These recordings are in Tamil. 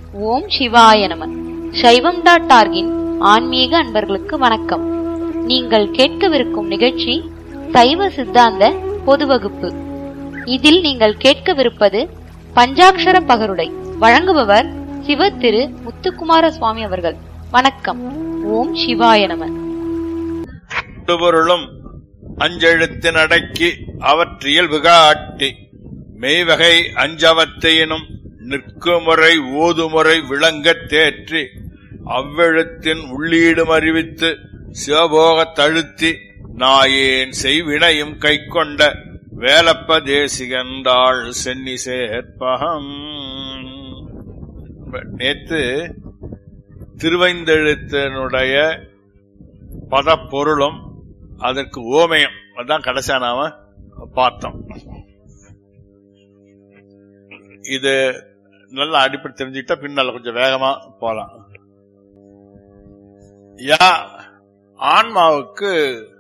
ஓம் சிவாய நம சைவம் டாட் ஆர்கின் ஆன்மீக அன்பர்களுக்கு வணக்கம் நீங்கள் கேட்கவிருக்கும் நிகழ்ச்சி சைவ சித்தாந்த பொது வகுப்பு இதில் நீங்கள் கேட்கவிருப்பது பஞ்சாக்ஷர பகருடை வழங்குபவர் சிவ திரு முத்துக்குமார சுவாமி அவர்கள் வணக்கம் ஓம் சிவாய நம பொருளும் அஞ்செழுத்தின் அடக்கி அவற்றியல்பு காட்டி மெய்வகை அஞ்சவத்தையினும் நிற்குமுறை ஓதுமுறை விளங்கத் தேற்றி அவ்வெழுத்தின் உள்ளீடும் அறிவித்து சிவபோகத் தழுத்தி நாயேன் செய்வினையும் கைக்கொண்ட வேலப்ப தேசிகந்தாள் சென்னி சேர்ப்பகம் நேத்து திருவைந்தெழுத்தினுடைய பதப்பொருளும் அதற்கு ஓமயம் அதான் கடைசியா நாம பார்த்தோம் இது நல்லா அடிப்படை தெரிஞ்சுக்கிட்டா பின்னால கொஞ்சம் வேகமா போலாம் யா ஆன்மாவுக்கு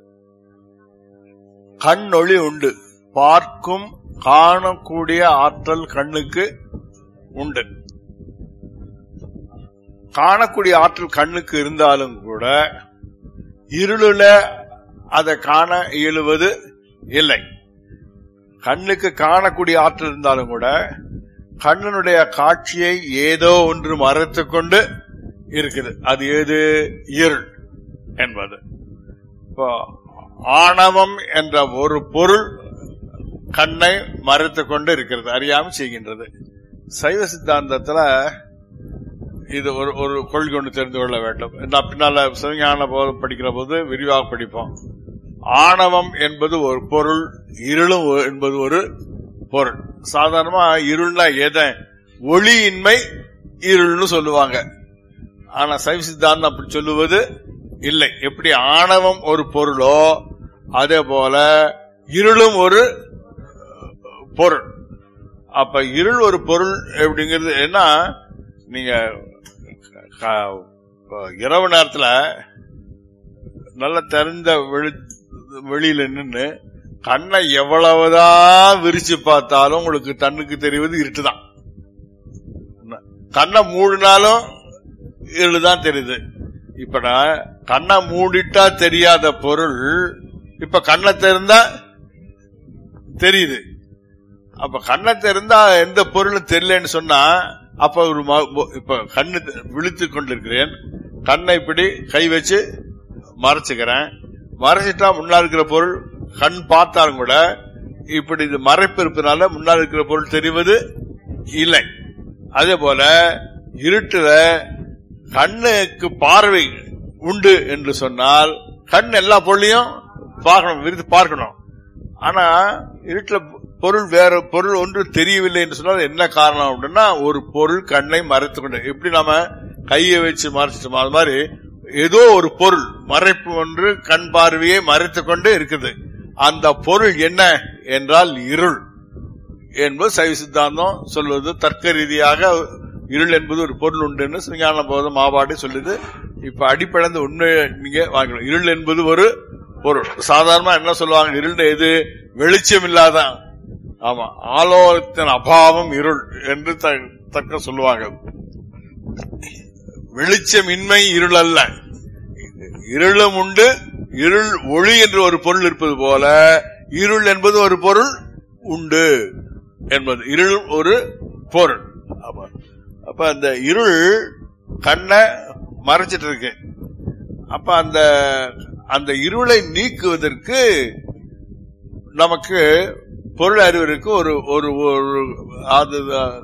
கண்ணொளி உண்டு பார்க்கும் காணக்கூடிய ஆற்றல் கண்ணுக்கு உண்டு காணக்கூடிய ஆற்றல் கண்ணுக்கு இருந்தாலும் கூட இருளுல அதை காண இயலுவது இல்லை கண்ணுக்கு காணக்கூடிய ஆற்றல் இருந்தாலும் கூட கண்ணனுடைய காட்சியை ஏதோ ஒன்று மறைத்து கொண்டு இருக்குது அது ஏது இருள் என்பது இப்போ ஆணவம் என்ற ஒரு பொருள் கண்ணை மறைத்து கொண்டு இருக்கிறது அறியாமல் செய்கின்றது சைவ சித்தாந்தத்துல இது ஒரு ஒரு கொள்கை ஒன்று தெரிந்து கொள்ள வேண்டும் நான் பின்னால சிவஞான போதம் படிக்கிற போது விரிவாக படிப்போம் ஆணவம் என்பது ஒரு பொருள் இருளும் என்பது ஒரு பொருள் சாதாரணமா இருள்னா எதை ஒளியின்மை இருள்னு சொல்லுவாங்க ஆனா சைவ சித்தாந்தம் அப்படி சொல்லுவது இல்லை எப்படி ஆணவம் ஒரு பொருளோ அதே போல இருளும் ஒரு பொருள் அப்ப இருள் ஒரு பொருள் எப்படிங்கிறது என்ன நீங்க இரவு நேரத்துல நல்ல தெரிந்த வெளி வெளியில நின்று கண்ணை எவ்வளவுதான் விரிச்சு பார்த்தாலும் உங்களுக்கு தன்னுக்கு தெரிவது இருட்டுதான் கண்ணை மூடினாலும் இருளுதான் தெரியுது இப்ப நான் கண்ணை மூடிட்டா தெரியாத பொருள் இப்ப கண்ணை தெரிந்தா தெரியுது அப்ப கண்ணை தெரிந்தா எந்த பொருளும் தெரியலன்னு சொன்னா அப்ப ஒரு இப்ப கண்ணு விழித்து கொண்டிருக்கிறேன் கண்ணை இப்படி கை வச்சு மறைச்சுக்கிறேன் மறைச்சிட்டா முன்னால் இருக்கிற பொருள் கண் பார்த்தாலும் கூட இப்படி இது மறைப்பு இருப்பதனால முன்னால் இருக்கிற பொருள் தெரிவது இல்லை அதே போல இருட்டுல கண்ணுக்கு பார்வை உண்டு என்று சொன்னால் கண் எல்லா பொருளையும் பார்க்கணும் விரித்து பார்க்கணும் ஆனா இருட்டுல பொருள் வேற பொருள் ஒன்று தெரியவில்லை என்று சொன்னால் என்ன காரணம் அப்படின்னா ஒரு பொருள் கண்ணை மறைத்து கொண்டு எப்படி நாம கையை வச்சு மறைச்சிட்டோம் அது மாதிரி ஏதோ ஒரு பொருள் மறைப்பு ஒன்று கண் பார்வையை மறைத்து கொண்டு இருக்குது அந்த பொருள் என்ன என்றால் இருள் என்பது சைவ சித்தாந்தம் சொல்வது தர்க்க ரீதியாக இருள் என்பது ஒரு பொருள் உண்டுன்னு சுஞான போதம் மாபாடு சொல்லுது இப்ப அடிப்படைந்த உண்மை நீங்க வாங்கணும் இருள் என்பது ஒரு பொருள் சாதாரணமா என்ன சொல்லுவாங்க இருள் எது வெளிச்சம் இல்லாத ஆமா ஆலோகத்தின் அபாவம் இருள் என்று தக்க சொல்லுவாங்க வெளிச்சமின்மை இருள் அல்ல இருளும் உண்டு இருள் ஒளி என்று ஒரு பொருள் இருப்பது போல இருள் என்பது ஒரு பொருள் உண்டு என்பது இருள் ஒரு பொருள் அப்ப அந்த இருள் கண்ணை மறைச்சிட்டு இருக்கு அப்ப அந்த அந்த இருளை நீக்குவதற்கு நமக்கு பொருள் அறிவதற்கு ஒரு ஒரு ஒரு அது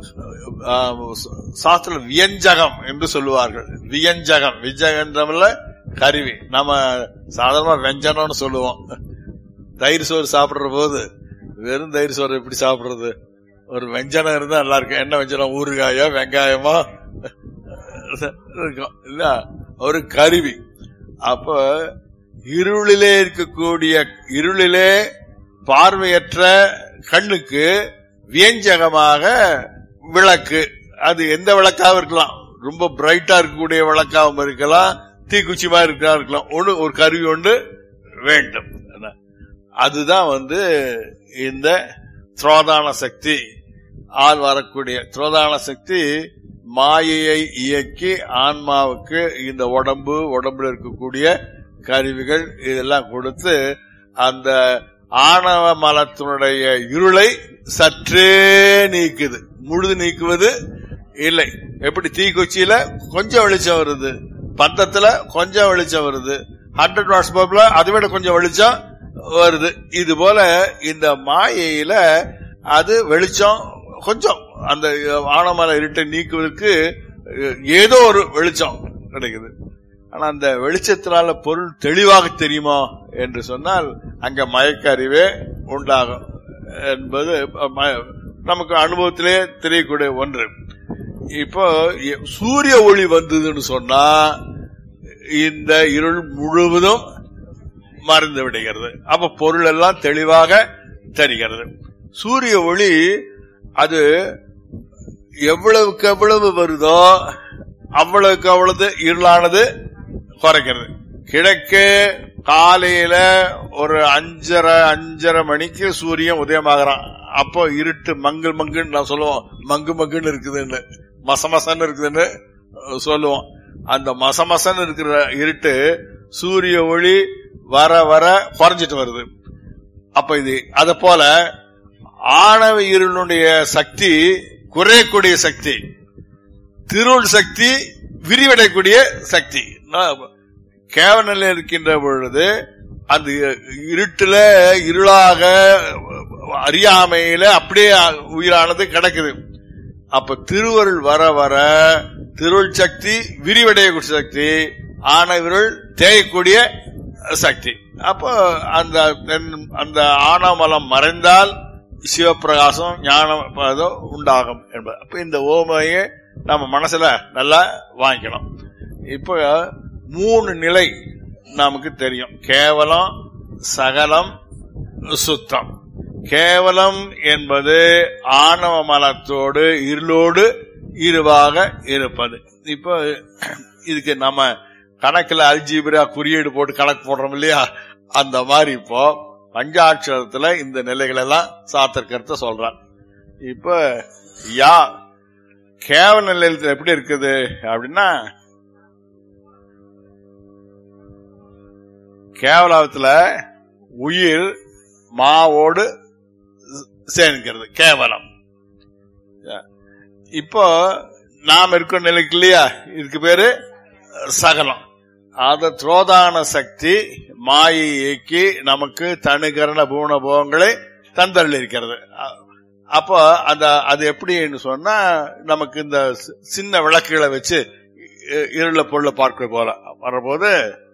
சாஸ்திர வியஞ்சகம் என்று சொல்லுவார்கள் வியஞ்சகம் வியஞ்சகன்றமில்ல கருவி நம்ம சாதாரண வெஞ்சனம்னு சொல்லுவோம் தயிர் சோறு சாப்பிடுற போது வெறும் தயிர் சோறு எப்படி சாப்பிடுறது ஒரு வெஞ்சனம் இருந்தா நல்லா இருக்கும் என்ன வெஞ்சனம் ஊறுகாயோ வெங்காயமோ இருக்கும் இல்ல ஒரு கருவி அப்ப இருளிலே இருக்கக்கூடிய இருளிலே பார்வையற்ற கண்ணுக்கு வியஞ்சகமாக விளக்கு அது எந்த விளக்காவும் இருக்கலாம் ரொம்ப பிரைட்டா இருக்கக்கூடிய விளக்காவும் இருக்கலாம் தீக்குச்சிமா இருக்கலாம் இருக்கலாம் ஒண்ணு ஒரு கருவி ஒன்று வேண்டும் அதுதான் வந்து இந்த திரோதான சக்தி ஆள் வரக்கூடிய திரோதான சக்தி மாயையை இயக்கி ஆன்மாவுக்கு இந்த உடம்பு உடம்புல இருக்கக்கூடிய கருவிகள் இதெல்லாம் கொடுத்து அந்த ஆணவ மலத்தினுடைய இருளை சற்றே நீக்குது முழுது நீக்குவது இல்லை எப்படி தீக்குச்சியில கொஞ்சம் வெளிச்சம் வருது பந்தத்துல கொஞ்சம் வெளிச்சம் வருது ஹண்ட்ரட் வாட்ஸ் பல்ப்ல அதை விட கொஞ்சம் வெளிச்சம் வருது இது போல இந்த மாயையில அது வெளிச்சம் கொஞ்சம் அந்த ஆனமல இருட்டை நீக்குவதற்கு அஹ், ஏதோ ஒரு வெளிச்சம் கிடைக்குது ஆனா அந்த வெளிச்சத்தினால பொருள் தெளிவாக தெரியுமா என்று சொன்னால் அங்க மயக்க அறிவே உண்டாகும் என்பது ம- நமக்கு அனுபவத்திலே தெரியக்கூடிய ஒன்று இப்போ எ- சூரிய ஒளி வந்ததுன்னு சொன்னா இந்த இருள் முழுவதும் மறைந்து விடுகிறது அப்ப பொருள் எல்லாம் தெளிவாக தெரிகிறது சூரிய ஒளி அது எவ்வளவுக்கு எவ்வளவு வருதோ அவ்வளவுக்கு அவ்வளவு இருளானது குறைக்கிறது கிழக்கே காலையில ஒரு அஞ்சரை அஞ்சரை மணிக்கு சூரியன் உதயமாகறான் அப்போ இருட்டு மங்கு மங்குன்னு நான் சொல்லுவோம் மங்கு மங்குன்னு இருக்குதுன்னு மசமசன்னு இருக்குதுன்னு சொல்லுவோம் அந்த மசமசன்னு இருக்கிற இருட்டு சூரிய ஒளி வர வர குறைஞ்சிட்டு வருது அப்ப இது அத போல ஆணவ இருளுடைய சக்தி குறையக்கூடிய சக்தி திருள் சக்தி விரிவடையக்கூடிய சக்தி நான் கேவனில் இருக்கின்ற பொழுது அந்த இருட்டுல இருளாக அறியாமையில அப்படியே உயிரானது கிடக்குது அப்ப திருவருள் வர வர திருள் சக்தி விரிவடையக்கூடிய சக்தி ஆனவிருள் தேயக்கூடிய சக்தி அப்போ அந்த அந்த ஆனமலம் மறைந்தால் சிவப்பிரகாசம் ஞானம் அது உண்டாகும் என்பது அப்ப இந்த ஓமையை நம்ம மனசுல நல்லா வாங்கிக்கணும் இப்போ மூணு நிலை நமக்கு தெரியும் கேவலம் சகலம் சுத்தம் கேவலம் என்பது ஆணவ மலத்தோடு இருளோடு இருவாக இருப்பது இப்போ இதுக்கு நம்ம கணக்குல அல்ஜீபிரா குறியீடு போட்டு கணக்கு போடுறோம் இல்லையா அந்த மாதிரி இப்போ பஞ்சாட்சரத்துல இந்த நிலைகள் எல்லாம் சாத்தர் கருத்தை சொல்றான் இப்ப யா கேவல நிலையத்தில் எப்படி இருக்குது அப்படின்னா கேவலத்துல உயிர் மாவோடு சேர்க்கிறது கேவலம் இப்போ நாம் இருக்கிற நிலைக்கு இல்லையா இதுக்கு பேரு சகலம் அத துரோதான சக்தி மாயை இயக்கி நமக்கு தனுகரண பூண போகங்களை தந்தள்ளி இருக்கிறது அப்போ அந்த அது எப்படின்னு சொன்னா நமக்கு இந்த சின்ன விளக்குகளை வச்சு இருள பொருளை பார்க்க போல வரபோது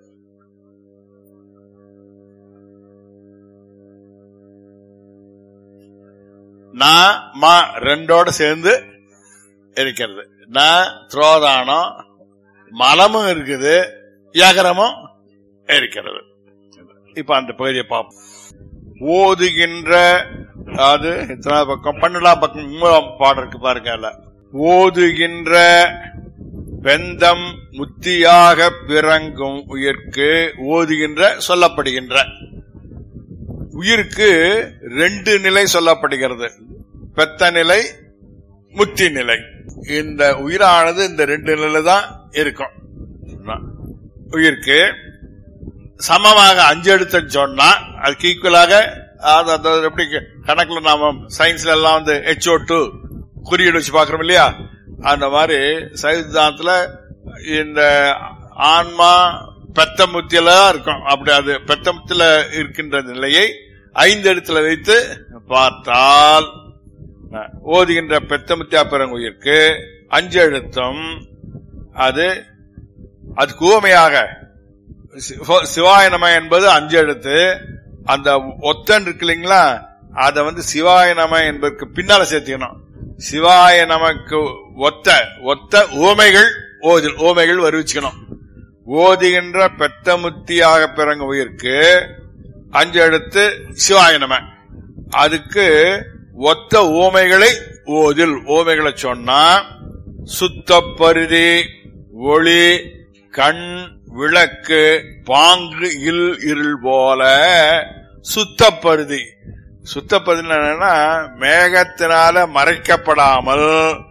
நான் மா ரெண்டோட சேர்ந்து இருக்கிறது நான் துரோதானம் மலமும் இருக்குது ஏகரமும் இருக்கிறது இப்ப அந்த பகுதியை பார்ப்போம் ஓதுகின்ற அது எத்தனை பக்கம் பன்னெண்டாம் பக்கம் மூலம் பாடம் இருக்கு பாருங்க ஓதுகின்ற பெந்தம் முத்தியாக பிறங்கும் உயிர்க்கு ஓதுகின்ற சொல்லப்படுகின்ற உயிருக்கு ரெண்டு நிலை சொல்லப்படுகிறது பெத்த நிலை முத்தி நிலை இந்த உயிரானது இந்த ரெண்டு நிலையில தான் இருக்கும் உயிருக்கு சமமாக அஞ்சு எடுத்து சொன்னா அதுக்கு ஈக்குவலாக எப்படி கணக்குல நாம சயின்ஸ்ல எல்லாம் வந்து ஹெச்ஓ டூ குறியீடு வச்சு பாக்குறோம் இல்லையா அந்த மாதிரி சைதாந்தத்துல இந்த ஆன்மா பெத்த முத்தியில இருக்கும் அப்படி அது பெத்த முத்தில இருக்கின்ற நிலையை ஐந்து இடத்துல வைத்து பார்த்தால் ஓதுகின்ற பெத்தமுத்தியா பெருங்குயிருக்கு அஞ்சு எழுத்தம் அது அது கூமையாக சிவாயனம என்பது அஞ்சு எழுத்து அந்த ஒத்தன் இருக்கு இல்லைங்களா அத வந்து சிவாயனம என்பதற்கு பின்னால சேர்த்துக்கணும் சிவாய நமக்கு ஒத்த ஒத்த ஓமைகள் ஓதில் ஓமைகள் வருவிச்சுக்கணும் ஓதுகின்ற பெத்தமுத்தியாக பிறங்க உயிருக்கு அஞ்சு எழுத்து சிவாயனம அதுக்கு ஒத்த ஓமைகளை ஓதில் ஓமைகளை சொன்னா சுத்த பருதி ஒளி கண் விளக்கு பாங்கு இல் இருள் போல சுத்தப்பருதி சுத்தப்பருதி என்னன்னா மேகத்தினால மறைக்கப்படாமல்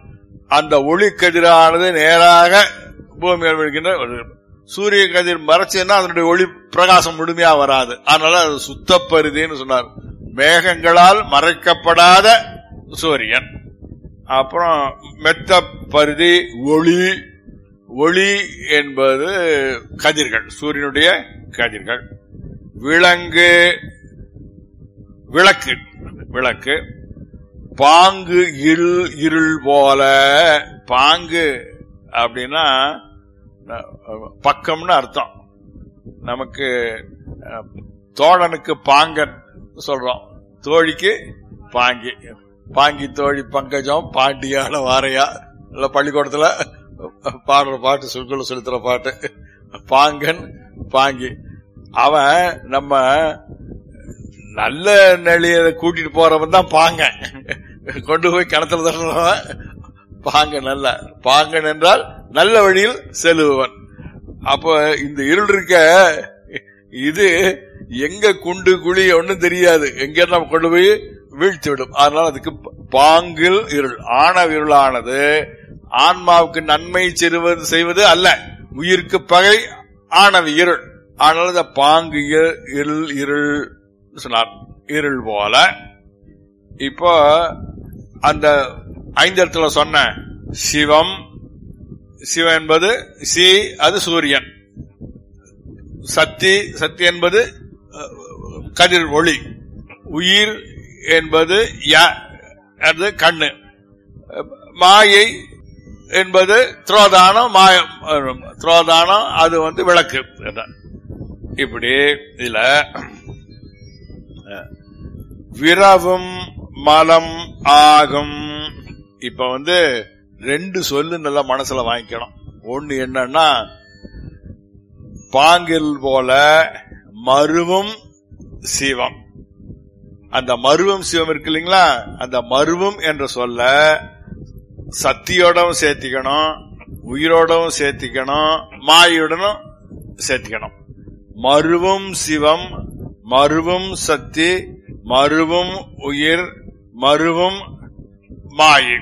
அந்த ஒளி கதிரானது நேராக பூமியில் விழுகின்ற ஒரு சூரிய கதிர் மறைச்சுன்னா அதனுடைய ஒளி பிரகாசம் முழுமையா வராது அதனால அது சுத்தப்பருதின்னு சொன்னார் மேகங்களால் மறைக்கப்படாத சூரியன் அப்புறம் மெத்த பருதி ஒளி ஒளி என்பது கதிர்கள் சூரியனுடைய கதிர்கள் விலங்கு விளக்கு விளக்கு பாங்கு இல் இருள் போல பாங்கு அப்படின்னா அஹ், பக்கம்னு அர்த்தம் நமக்கு அஹ், தோழனுக்கு பாங்கன் சொல்றோம் தோழிக்கு பாங்கி பாங்கி தோழி பங்கஜம் பாண்டியான வாரையா இல்ல பள்ளிக்கூடத்துல பாடுற பாட்டு சுல்குல செலுத்துற பாட்டு பாங்கன் பாங்கி அவன் நம்ம நல்ல நெளிய கூட்டிட்டு போறவன் தான் பாங்க கொண்டு போய் கிணத்துல தட்டுறவன் பாங்க நல்ல பாங்கன் என்றால் நல்ல வழியில் செல்லுபவன் அப்ப இந்த இருள் இருக்க இது எங்க குண்டு குழி ஒண்ணும் தெரியாது எங்க நம்ம கொண்டு போய் வீழ்த்தி விடும் அதனால அதுக்கு பாங்கில் இருள் ஆணவ இருளானது ஆன்மாவுக்கு நன்மை செய்வது செய்வது அல்ல உயிருக்கு பகை ஆணவ இருள் ஆனால் இந்த பாங்கு இரு- இருள் இருள் சொன்னார் இருள் போல இப்போ அந்த ஐந்தத்துல சொன்ன சிவம் சிவம் என்பது சி அது சூரியன் சக்தி சக்தி என்பது அஹ், கதிர் ஒளி உயிர் என்பது ய- அது கண்ணு அஹ், மாயை என்பது துரோதானம் மாயம் அஹ், துரோதானம் அது வந்து விளக்கு அதான். இப்படி இதுல அஹ், விரவும் மலம் ஆகும் இப்ப வந்து ரெண்டு சொல்லு நல்லா மனசுல வாங்கிக்கணும் ஒண்ணு என்னன்னா பாங்கில் போல மருவும் சிவம் அந்த மருவம் சிவம் இருக்கு இல்லைங்களா அந்த மருவம் என்ற சொல்ல சக்தியோடவும் சேர்த்திக்கணும் உயிரோடவும் சேர்த்திக்கணும் மாயுடனும் சேர்த்திக்கணும் மருவும் சிவம் மருவும் சக்தி மருவும் உயிர் மருவும் மாயை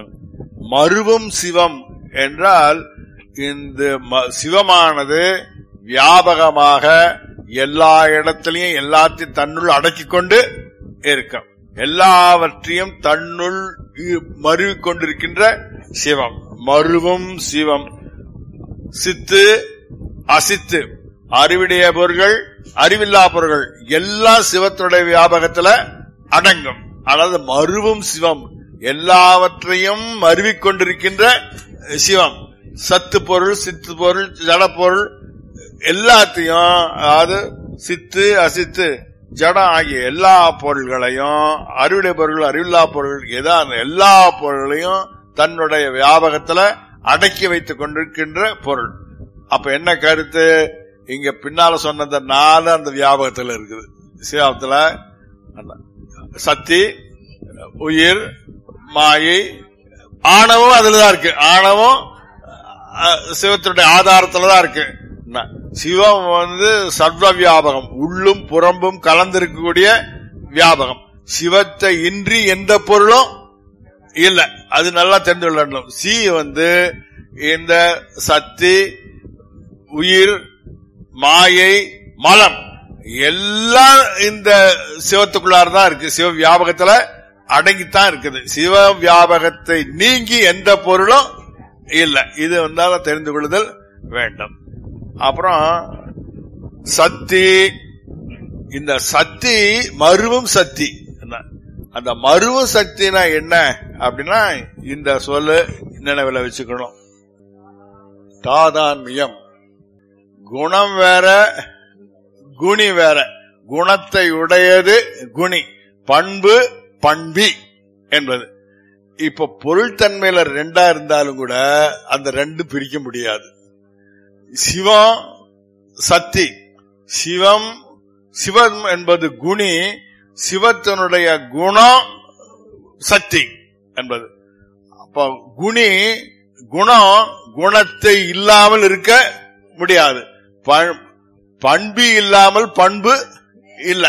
மருவும் சிவம் என்றால் இந்த ம- சிவமானது வியாபகமாக எல்லா இடத்திலையும் எல்லாத்தையும் தன்னுள் அடக்கிக் கொண்டு இருக்கும் எல்லாவற்றையும் தன்னுள் இ- மருவிக் கொண்டிருக்கின்ற சிவம் மருவும் சிவம் சித்து அசித்து அறிவுடைய பொருள்கள் அறிவில்லா பொருள்கள் எல்லாம் சிவத்துடைய வியாபகத்துல அடங்கும் அதாவது மருவும் சிவம் எல்லாவற்றையும் மருவிக் கொண்டிருக்கின்ற சிவம் சத்து பொருள் சித்து பொருள் ஜட பொருள் எல்லாத்தையும் அதாவது சித்து அசித்து ஜடம் ஆகிய எல்லா பொருள்களையும் அறிவுடைய பொருள் அறிவில்லா பொருள் எதா எல்லா பொருளையும் தன்னுடைய வியாபகத்துல அடக்கி வைத்துக் கொண்டிருக்கின்ற பொருள் அப்ப என்ன கருத்து இங்க பின்னால சொன்ன அந்த நாலு அந்த வியாபகத்துல இருக்குது சிவாபத்துல அந்த சக்தி உயிர் மாயை ஆணவம் அதுலதான் இருக்கு ஆணவம் அஹ், சிவத்தினுடைய ஆதாரத்துல தான் இருக்கு என்ன? சிவம் வந்து சர்வ வியாபகம் உள்ளும் புறம்பும் கலந்திருக்கக்கூடிய வியாபகம் சிவத்தை இன்றி எந்த பொருளும் இல்ல அது நல்லா தெரிந்து கொள்ளணும் சி வந்து இந்த சக்தி உயிர் மாயை மலம் எல்லாம் இந்த சிவத்துக்குள்ளார தான் இருக்கு சிவ வியாபகத்துல அடங்கித்தான் இருக்குது சிவ வியாபகத்தை நீங்கி எந்த பொருளும் இல்ல இது வந்தால தெரிந்து கொள்ளுதல் வேண்டும் அப்புறம் சக்தி இந்த சக்தி மருவும் சக்தி என்ன? அந்த மருவும் சக்தினா என்ன அப்படின்னா இந்த சொல்லு நினைவுல வச்சுக்கணும் தாதான்மியம் குணம் வேற குணி வேற குணத்தை உடையது குணி பண்பு பண்பி என்பது இப்ப பொருள் தன்மையில ரெண்டா இருந்தாலும் கூட அந்த ரெண்டு பிரிக்க முடியாது சிவம் சக்தி சிவம் சிவம் என்பது குணி சிவத்தினுடைய குணம் சக்தி என்பது அப்ப குணி குணம் குணத்தை இல்லாமல் இருக்க முடியாது ப- பண்பு இல்லாமல் பண்பு இல்ல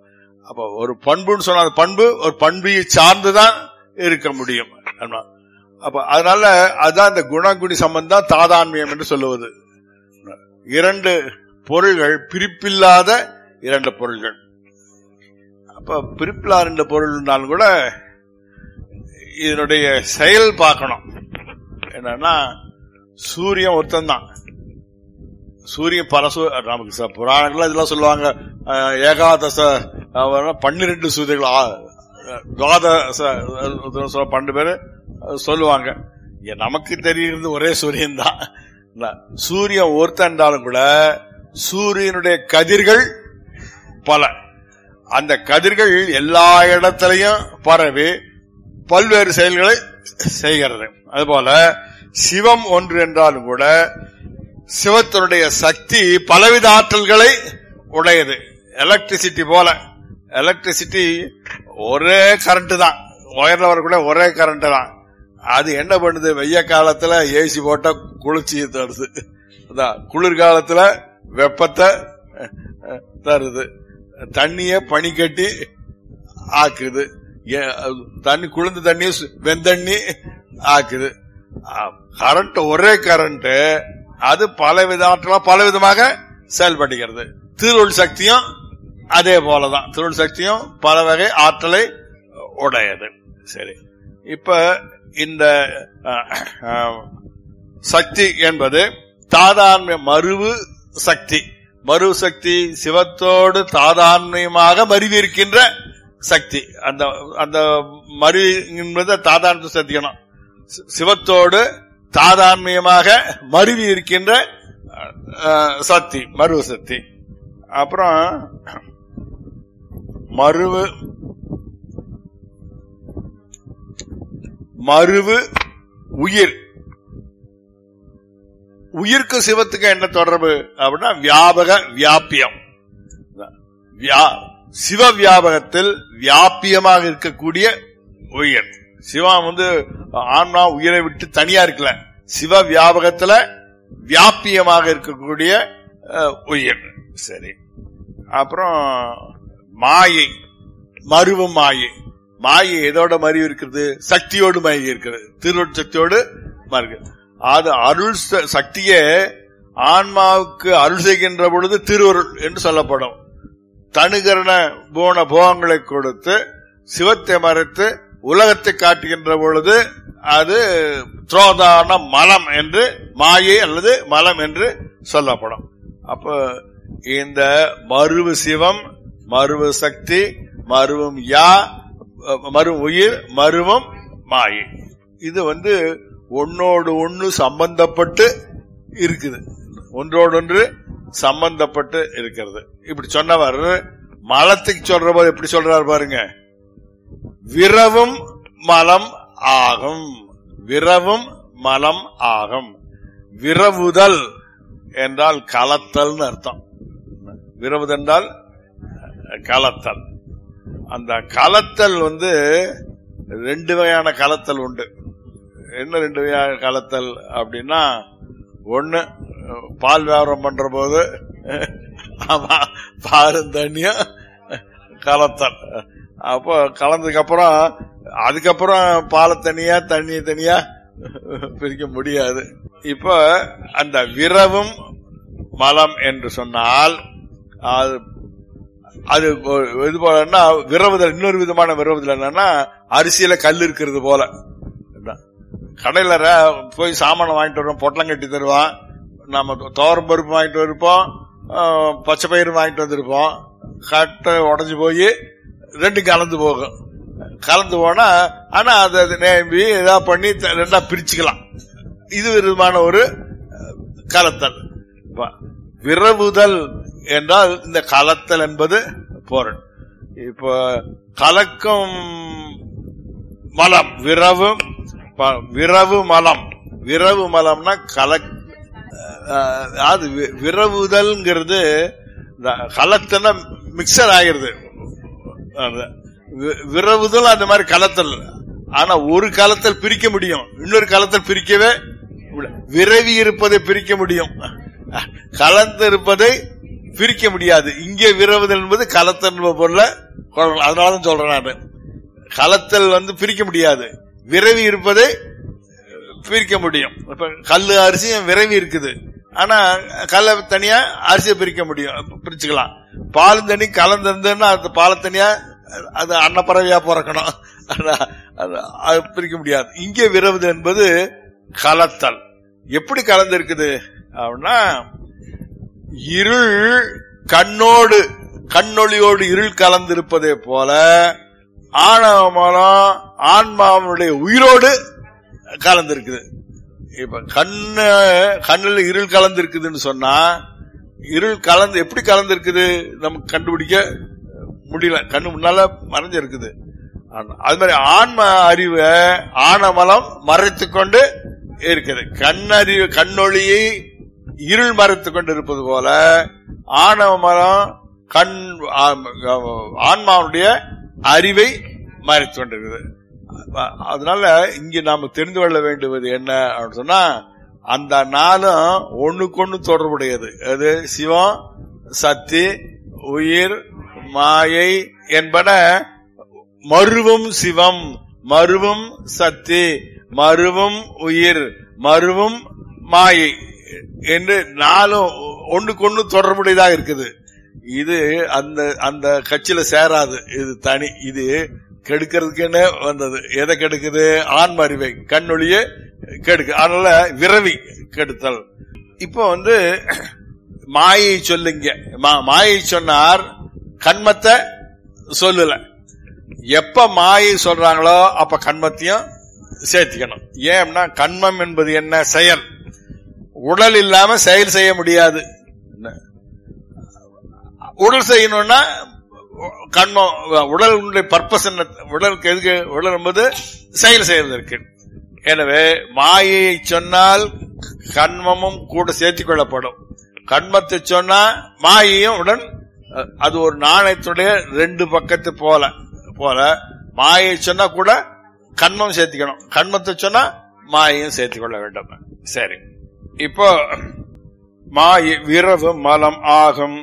அப்ப ஒரு பண்புன்னு சொன்ன அந்த பண்பு ஒரு பண்பியை சார்ந்துதான் இருக்க முடியும் ஆமா. அப்ப அதனால அதுதான் இந்த குணகுடி சம்பந்தம் தாதான்மியம் என்று சொல்லுவது இரண்டு பொருள்கள் பிரிப்பில்லாத இரண்டு பொருள்கள் அப்ப பிரிப்பில்லா ரெண்டு பொருள்னாலும் கூட இதனுடைய செயல் பார்க்கணும் என்னன்னா சூரியன் ஒருத்தன் தான் சூரியன் பல சூ நமக்கு ச- புராணங்கள்ல இதெல்லாம் சொல்லுவாங்க அஹ், ஏகாதச அஹ், பன்னிரெண்டு சூரியர்கள் ஆ- துவாதச அஹ், சொல்ல பன்னெண்டு பேரு அஹ், சொல்லுவாங்க ஏ, நமக்கு தெரிகிறது ஒரே சூரியன் தான் சூரியன் ஒருத்தன்றாலும் கூட சூரியனுடைய கதிர்கள் பல அந்த கதிர்கள் எல்லா இடத்திலையும் பரவி பல்வேறு செயல்களை செய்கிறது அதுபோல சிவம் ஒன்று என்றாலும் கூட சிவத்தினுடைய சக்தி பலவித ஆற்றல்களை உடையது எலக்ட்ரிசிட்டி போல எலக்ட்ரிசிட்டி ஒரே கரண்ட் தான் ஒயர்ல வரக்கூட ஒரே கரண்ட் தான் அது என்ன பண்ணுது வெய்ய காலத்துல ஏசி போட்டா குளிர்ச்சி தருது அதான் குளிர்காலத்துல வெப்பத்தை அஹ், அஹ், தருது தண்ணிய பனி கட்டி ஆக்குது ஏ- தண்ணி குளிர்ந்த தண்ணி வெந்தண்ணி ஆக்குது கரண்ட் ஒரே கரண்ட் அது பல வித ஆற்றலா பல விதமாக செயல்படுகிறது திருவுள் சக்தியும் அதே போலதான் திருவுள் சக்தியும் பல வகை ஆற்றலை உடையது சரி இப்ப இந்த அஹ், அஹ், சக்தி என்பது தாதான்மை மருவு சக்தி மருவு சக்தி சிவத்தோடு தாதான்மையமாக மருவி இருக்கின்ற சக்தி அந்த அந்த மரு என்பது தாதான்மை சக்தியணும் சி- சிவத்தோடு தாதான்மியமாக மருவி இருக்கின்ற அஹ், சக்தி மருவு சக்தி அப்புறம் மருவு மருவு உயிர் உயிர்க்கு சிவத்துக்கு என்ன தொடர்பு அப்படின்னா வியாபக வியாபியம் வியா- சிவ வியாபகத்தில் வியாபியமாக இருக்கக்கூடிய உயிர் சிவம் வந்து ஆன்மா உயிரை விட்டு தனியா இருக்கல சிவ வியாபகத்துல வியாபியமாக இருக்கக்கூடிய அஹ், உயிர் சரி அப்புறம் மாயை மருவம் மாயை மாயை எதோட மருவி இருக்கிறது சக்தியோடு மருவி இருக்கிறது திருவொட் சக்தியோடு மருகு அது அருள் ச- சக்தியே ஆன்மாவுக்கு அருள் செய்கின்ற பொழுது திருவருள் என்று சொல்லப்படும் தனுகரண போன போகங்களை கொடுத்து சிவத்தை மறைத்து உலகத்தை காட்டுகின்ற பொழுது அது துரோதான மலம் என்று மாயை அல்லது மலம் என்று சொல்லப்படும் அப்ப இந்த மருவு சிவம் மருவு சக்தி மருவும் யா மருவும் உயிர் மருவம் மாயை இது வந்து ஒன்னோடு ஒண்ணு சம்பந்தப்பட்டு இருக்குது ஒன்றோடொன்று சம்பந்தப்பட்டு இருக்கிறது இப்படி சொன்னவர் மலத்துக்கு சொல்ற போது எப்படி சொல்றாரு பாருங்க விரவும் மலம் ஆகும் விரவும் மலம் ஆகும் விரவுதல் என்றால் கலத்தல்னு அர்த்தம் விரவுதல் என்றால் கலத்தல் அந்த கலத்தல் வந்து ரெண்டு வகையான கலத்தல் உண்டு என்ன ரெண்டு வகையான கலத்தல் அப்படின்னா ஒண்ணு பால் வியாபாரம் பண்ற போது ஆமா பாலும் தண்ணியும் கலத்தல் அப்போ கலந்ததுக்கு அப்புறம் அதுக்கப்புறம் பாலை தனியா தண்ணி தனியா பிரிக்க முடியாது இப்ப அந்த விரவும் மலம் என்று சொன்னால் அது அது ஒரு இது போலன்னா விரவுதல் இன்னொரு விதமான விரவுதல் என்னன்னா அரிசியில கல் இருக்கிறது போல கடையில ர- போய் சாமானை வாங்கிட்டு வருவோம் பொட்டலம் கட்டி தருவான் நம்ம தோரம் பருப்பு வாங்கிட்டு வந்திருப்போம் ஆஹ், பச்சை பயிறு வாங்கிட்டு வந்திருப்போம் கட்டை உடஞ்சு போய் ரெண்டும் கலந்து போகும் கலந்து போனா ஆனா அதை அது நேம்பி இதா பண்ணி த- ரெண்டா பிரிச்சுக்கலாம் இது விதமான ஒரு அஹ், கலத்தல் வ- விரவுதல் என்றால் இந்த கலத்தல் என்பது பொருள் இப்ப கலக்கும் மலம் விரவு ப- விரவு மலம் விரவு மலம்னா கலக் அஹ், அது வி- விரவுதல்ங்கிறது இந்த கலத்தன மிக்சர் ஆகிருது அது வி- விரவுதல் அந்த மாதிரி கலத்தல் ஆனா ஒரு கலத்தல் பிரிக்க முடியும் இன்னொரு கலத்தல் பிரிக்கவே முடியாது. விரவி இருப்பதை பிரிக்க முடியும் கலந்து இருப்பதை பிரிக்க முடியாது இங்கே விரவுதல் என்பது கலத்தல் பொருள அதனாலதான் சொல்றேன் நான் கலத்தல் வந்து பிரிக்க முடியாது விரவி இருப்பதை பிரிக்க முடியும் இப்ப கல்லு அரிசியும் விரைவி இருக்குது ஆனா கல்லை தனியா அரிசியை பிரிக்க முடியும் பிரிச்சுக்கலாம் பால் தண்ணி கலந்திருந்ததுன்னா அது பாலை தனியா அது அன்னப்பறவையா பிறக்கணும் ஆனா, அது அது பிரிக்க முடியாது இங்கே விரவுது என்பது கலத்தல் எப்படி கலந்து இருக்குது அப்படின்னா இருள் கண்ணோடு கண்ணொளியோடு இருள் கலந்திருப்பதே போல ஆணவமலம் ஆன்மாவனுடைய உயிரோடு கலந்திருக்குது இப்ப கண்ணு கண்ணுல இருள் கலந்திருக்குதுன்னு சொன்னா இருள் கலந்து எப்படி கலந்திருக்குது நமக்கு கண்டுபிடிக்க முடியல கண்ணு முன்னால மறைஞ்சிருக்குது ஆனா, அது மாதிரி ஆன்ம அறிவை ஆணவமலம் மறைத்து கொண்டு இருக்குது கண்ணறிவு கண்ணொளியை இருள் மறைத்து கொண்டு இருப்பது போல ஆணவ மரம் கண் ஆ- ஆன்மாவுடைய அறிவை மறைத்து கொண்டிருக்குது அ- அதனால இங்க நாம தெரிந்து கொள்ள வேண்டுவது என்ன அப்படின்னு சொன்னா அந்த நாளும் ஒண்ணுக்கொண்ணு தொடர்புடையது அது சிவம் சக்தி உயிர் மாயை என்பன மருவும் சிவம் மருவும் சக்தி மருவும் உயிர் மருவும் மாயை என்று நாளும் ஒண்ணுக்கொண்ணு தொடர்புடையதாக இருக்குது இது அந்த அந்த கட்சியில சேராது இது தனி இது கெடுக்கிறதுக்குன்னு வந்தது எதை கெடுக்குது ஆன்ம அறிவை கண்ணொளிய கெடுக்கு அதனால விரவி கெடுத்தல் இப்போ வந்து மாயை சொல்லுங்க மா- மாயை சொன்னார் கண்மத்தை சொல்லல எப்ப மாயை சொல்றாங்களோ அப்ப கண்மத்தையும் சேர்த்திக்கணும் ஏன்னா கண்மம் என்பது என்ன செயல் உடல் இல்லாம செயல் செய்ய முடியாது என்ன? உடல் செய்யணும்னா கண்மம் உடலுடைய பர்பஸ் என்ன உடலுக்கு எதுக்கு உடல் என்பது செயல் செய்வதற்கு எனவே மாயையை சொன்னால் கண்மமும் கூட சேர்த்துக் கொள்ளப்படும் கண்மத்தை சொன்னா மாயையும் உடன் அஹ், அது ஒரு நாணயத்துடைய ரெண்டு பக்கத்து போல போல மாயை சொன்னா கூட கண்மம் சேர்த்துக்கணும் கண்மத்தை சொன்னா மாயையும் சேர்த்துக் கொள்ள வேண்டும் சரி இப்போ மாயை விரவு மலம் ஆகும்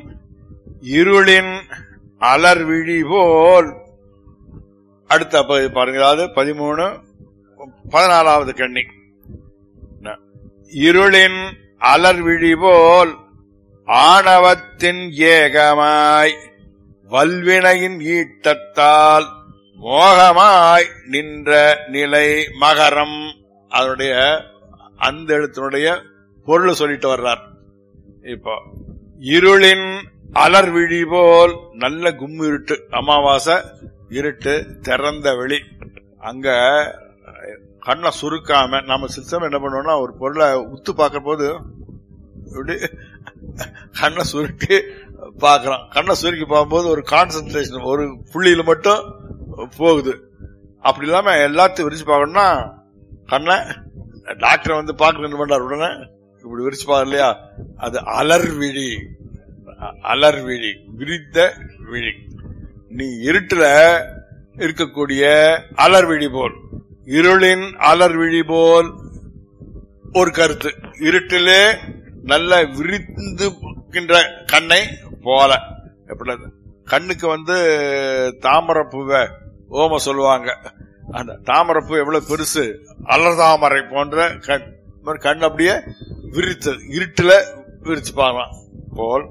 இருளின் அலர்விழி போல் அடுத்த பகுதி பாருங்க அதாவது பதிமூணு பதினாலாவது கண்ணி என்ன? இருளின் அலர்விழி போல் ஆணவத்தின் ஏகமாய் வல்வினையின் ஈட்டத்தால் மோகமாய் நின்ற நிலை மகரம் அதனுடைய அந்த எழுத்தினுடைய பொருள் சொல்லிட்டு வர்றார் இப்போ இருளின் அலர் விழி போல் நல்ல கும் இருட்டு அமாவாசை இருட்டு திறந்த வெளி அங்க கண்ணை சுருக்காம நம்ம சிஸ்டம் என்ன பண்ணுவோம்னா ஒரு பொருளை உத்து பார்க்க போது இப்படி கண்ணை சுருட்டி பார்க்கறோம் கண்ணை சுருக்கி பார்க்கும்போது ஒரு கான்சென்ட்ரேஷன் ஒரு புள்ளியில மட்டும் போகுது அப்படி இல்லாம எல்லாத்தையும் விரிச்சு பார்க்கணும்னா கண்ணை டாக்டர் வந்து பார்க்க என்ன பண்றாரு உடனே இப்படி விரிச்சு பாரு இல்லையா அது அலர் விழி அ- அலர் விழி விரித்த விழி நீ இருட்டுல இருக்கக்கூடிய அலர் விழி போல் இருளின் அலர் விழி போல் ஒரு கருத்து இருட்டிலே நல்ல விரிந்துகின்ற கண்ணை போல எப்படி கண்ணுக்கு வந்து தாமரப்பூவை ஓம சொல்லுவாங்க அந்த தாமரப்பூ எவ்வளவு பெருசு அலர்தாமரை போன்ற கண் இந்த மாதிரி கண் அப்படியே விரித்தது இருட்டுல விரிச்சு பார்க்கலாம் போல்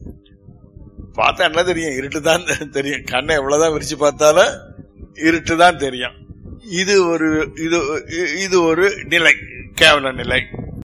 பார்த்தா என்ன தெரியும் இருட்டு தான் தெரியும் கண்ணை எவ்வளவுதான் விரிச்சு பார்த்தாலும் இருட்டு தான் தெரியும் இது ஒரு இது இது ஒரு நிலை கேவல நிலை